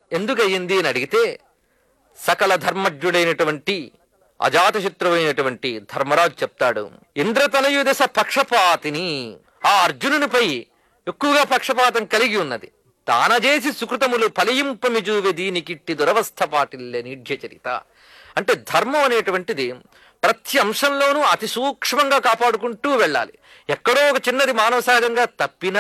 ఎందుకయ్యింది అని అడిగితే సకల ధర్మజ్ఞుడైనటువంటి అజాతశత్రువైనటువంటి ధర్మరాజు చెప్తాడు ఇంద్రతనయు దశ పక్షపాతిని ఆ అర్జునునిపై ఎక్కువగా పక్షపాతం కలిగి ఉన్నది తానజేసి సుకృతములు ఫలింపమిజూవె దీనికిట్టి దురవస్థ పాటిల్లే నీఢ్యచరిత అంటే ధర్మం అనేటువంటిది ప్రతి అంశంలోనూ అతి సూక్ష్మంగా కాపాడుకుంటూ వెళ్ళాలి ఎక్కడో ఒక చిన్నది మానవ సహజంగా తప్పినా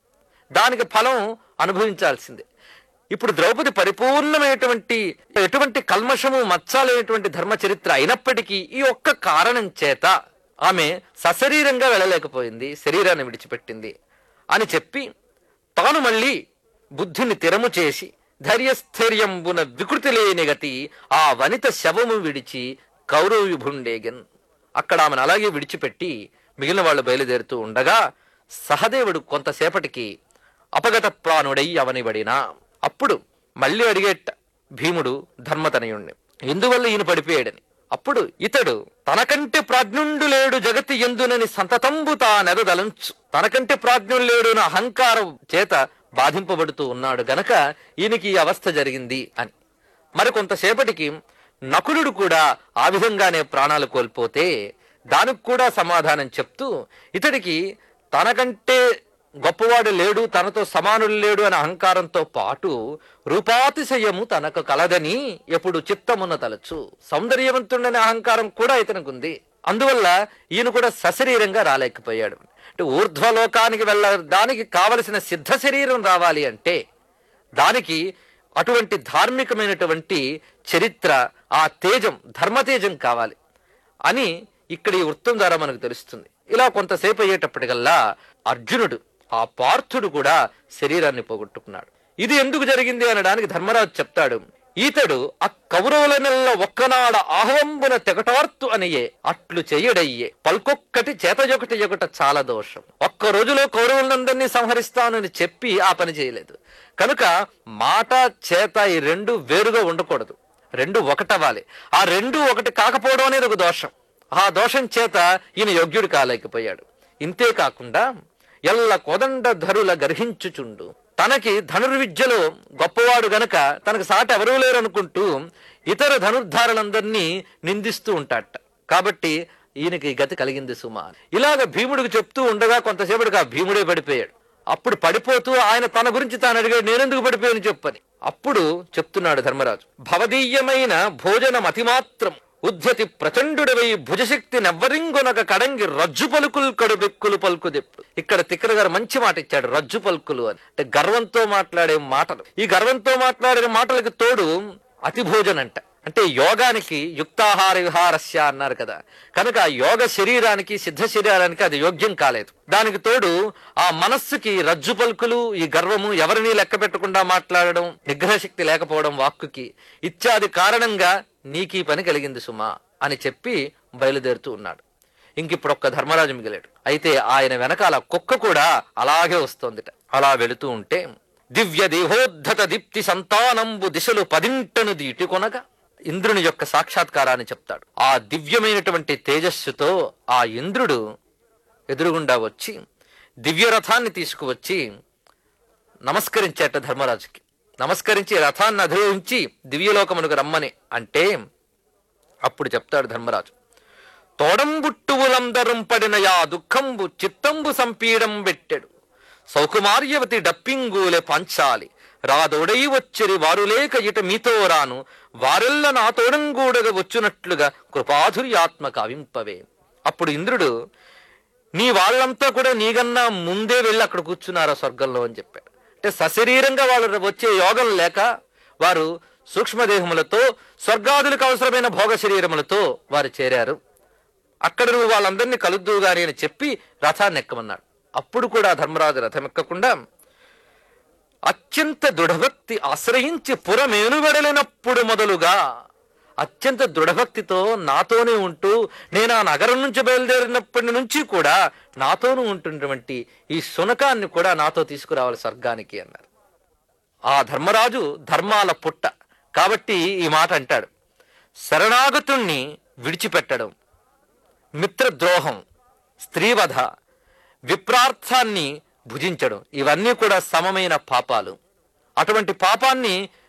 దానికి ఫలం అనుభవించాల్సిందే ఇప్పుడు ద్రౌపది పరిపూర్ణమైనటువంటి ఎటువంటి కల్మషము మచ్చాలైనటువంటి ధర్మ చరిత్ర అయినప్పటికీ ఈ ఒక్క కారణం చేత ఆమె సశరీరంగా వెళ్ళలేకపోయింది శరీరాన్ని విడిచిపెట్టింది అని చెప్పి తాను మళ్ళీ బుద్ధిని తిరము చేసి ధైర్యస్థైర్యంబున వికృతి లేని గతి ఆ వనిత శవము విడిచి కౌరవ్యుభుండేగన్ అక్కడ ఆమెను అలాగే విడిచిపెట్టి మిగిలిన వాళ్ళు బయలుదేరుతూ ఉండగా సహదేవుడు కొంతసేపటికి అపగత ప్రాణుడై అవనిబడినా అప్పుడు మళ్ళీ అడిగేట భీముడు ధర్మతనయుణ్ణి ఎందువల్ల ఈయన పడిపోయాడని అప్పుడు ఇతడు తనకంటే ప్రాజ్ఞుండు లేడు జగతి ఎందునని సంతతంబు తానెదదలంచు తనకంటే ప్రాజ్ఞుడు లేడు అని అహంకారం చేత బాధింపబడుతూ ఉన్నాడు గనక ఈయనకి ఈ అవస్థ జరిగింది అని మరి కొంతసేపటికి నకులుడు కూడా ఆ విధంగానే ప్రాణాలు కోల్పోతే దానికి కూడా సమాధానం చెప్తూ ఇతడికి తనకంటే గొప్పవాడు లేడు తనతో సమానుడు లేడు అనే అహంకారంతో పాటు రూపాతిశయము తనకు కలదని ఎప్పుడు చిత్తమున్న తలచు సౌందర్యవంతుడనే అహంకారం కూడా ఇతనికి ఉంది అందువల్ల ఈయన కూడా సశరీరంగా రాలేకపోయాడు అంటే ఊర్ధ్వలోకానికి వెళ్ళడానికి కావలసిన సిద్ధ శరీరం రావాలి అంటే దానికి అటువంటి ధార్మికమైనటువంటి చరిత్ర ఆ తేజం ధర్మతేజం కావాలి అని ఇక్కడ ఈ వృత్తం ద్వారా మనకు తెలుస్తుంది ఇలా కొంతసేపు అయ్యేటప్పటికల్లా అర్జునుడు ఆ పార్థుడు కూడా శరీరాన్ని పోగొట్టుకున్నాడు ఇది ఎందుకు జరిగింది అనడానికి ధర్మరాజు చెప్తాడు ఈతడు ఆ కౌరవుల నెల ఒక్కనాడ ఆహ్వంబున తెగటార్తు అనియే అట్లు చెయ్యడయ్యే పల్కొక్కటి చేతజొకటి ఒకట చాలా దోషం ఒక్క రోజులో కౌరవులందరినీ సంహరిస్తానని చెప్పి ఆ పని చేయలేదు కనుక మాట చేత ఈ రెండు వేరుగా ఉండకూడదు రెండు ఒకటవ్వాలి ఆ రెండు ఒకటి కాకపోవడం అనేది ఒక దోషం ఆ దోషం చేత ఈయన యోగ్యుడు కాలేకపోయాడు ఇంతే కాకుండా ఎల్ల కొదండ ధరుల గర్హించుచుండు తనకి ధనుర్విద్యలో గొప్పవాడు గనక తనకు సాటి ఎవరూ లేరనుకుంటూ ఇతర ధనుర్ధారులందరినీ నిందిస్తూ ఉంటాడట కాబట్టి ఈయనకి ఈ గతి కలిగింది సుమా ఇలాగ భీముడికి చెప్తూ ఉండగా కొంతసేపటికి ఆ భీముడే పడిపోయాడు అప్పుడు పడిపోతూ ఆయన తన గురించి తాను అడిగాడు నేనెందుకు పడిపోయాను చెప్పని అప్పుడు చెప్తున్నాడు ధర్మరాజు భవదీయమైన భోజనం అతిమాత్రం ఉద్యతి ప్రచండుడవై భుజశక్తి నెవ్వరింగునక కడంగి రజ్జు పలుకులు కడుబెక్కులు పలుకుదెప్పుడు ఇక్కడ తిక్కర గారు మంచి మాట ఇచ్చాడు రజ్జు పలుకులు అని అంటే గర్వంతో మాట్లాడే మాటలు ఈ గర్వంతో మాట్లాడే మాటలకు తోడు అతి భోజనం అంట అంటే యోగానికి యుక్తాహార విహారస్య అన్నారు కదా కనుక ఆ యోగ శరీరానికి సిద్ధ శరీరానికి అది యోగ్యం కాలేదు దానికి తోడు ఆ మనస్సుకి రజ్జు పలుకులు ఈ గర్వము ఎవరిని లెక్క పెట్టకుండా మాట్లాడడం నిగ్రహ శక్తి లేకపోవడం వాక్కుకి ఇత్యాది కారణంగా నీకీ పని కలిగింది సుమా అని చెప్పి బయలుదేరుతూ ఉన్నాడు ఇంకిప్పుడు ఒక్క ధర్మరాజు మిగిలాడు అయితే ఆయన వెనకాల కుక్క కూడా అలాగే వస్తోందిట అలా వెళుతూ ఉంటే దివ్య దేహోద్ధత దీప్తి సంతానంబు దిశలు పదింటను దీటి కొనగా ఇంద్రుని యొక్క సాక్షాత్కారాన్ని చెప్తాడు ఆ దివ్యమైనటువంటి తేజస్సుతో ఆ ఇంద్రుడు ఎదురుగుండా వచ్చి దివ్య రథాన్ని తీసుకువచ్చి నమస్కరించేట ధర్మరాజుకి నమస్కరించి రథాన్ని అధిరోహించి దివ్యలోకమునకు రమ్మని అంటే అప్పుడు చెప్తాడు ధర్మరాజు తోడంబుట్టువులందరం పడిన యా దుఃఖంబు చిత్తంబు సంపీడం పెట్టెడు సౌకుమార్యవతి డప్పింగూలె పంచాలి రాదోడై వచ్చిరి వారు లేక ఇట మీతో రాను వారెల్ల నా తోడంగూడగా వచ్చునట్లుగా కృపాధుర్యాత్మ కావింపవే అప్పుడు ఇంద్రుడు నీ వాళ్ళంతా కూడా నీకన్నా ముందే వెళ్ళి అక్కడ కూర్చున్నారా స్వర్గంలో అని చెప్పాడు అంటే సశరీరంగా వాళ్ళు వచ్చే యోగం లేక వారు సూక్ష్మదేహములతో స్వర్గాదులకు అవసరమైన భోగ శరీరములతో వారు చేరారు అక్కడ నువ్వు వాళ్ళందరినీ కలుద్దువు గాని అని చెప్పి రథాన్ని ఎక్కమన్నాడు అప్పుడు కూడా ధర్మరాజు రథం ఎక్కకుండా అత్యంత దృఢభక్తి ఆశ్రయించి పురమేనుబడలినప్పుడు మొదలుగా అత్యంత దృఢభక్తితో నాతోనే ఉంటూ నేను ఆ నగరం నుంచి బయలుదేరినప్పటి నుంచి కూడా నాతోనూ ఉంటున్నటువంటి ఈ శునకాన్ని కూడా నాతో తీసుకురావాలి స్వర్గానికి అన్నారు ఆ ధర్మరాజు ధర్మాల పుట్ట కాబట్టి ఈ మాట అంటాడు శరణాగతుణ్ణి విడిచిపెట్టడం మిత్రద్రోహం స్త్రీవధ విప్రార్థాన్ని భుజించడం ఇవన్నీ కూడా సమమైన పాపాలు అటువంటి పాపాన్ని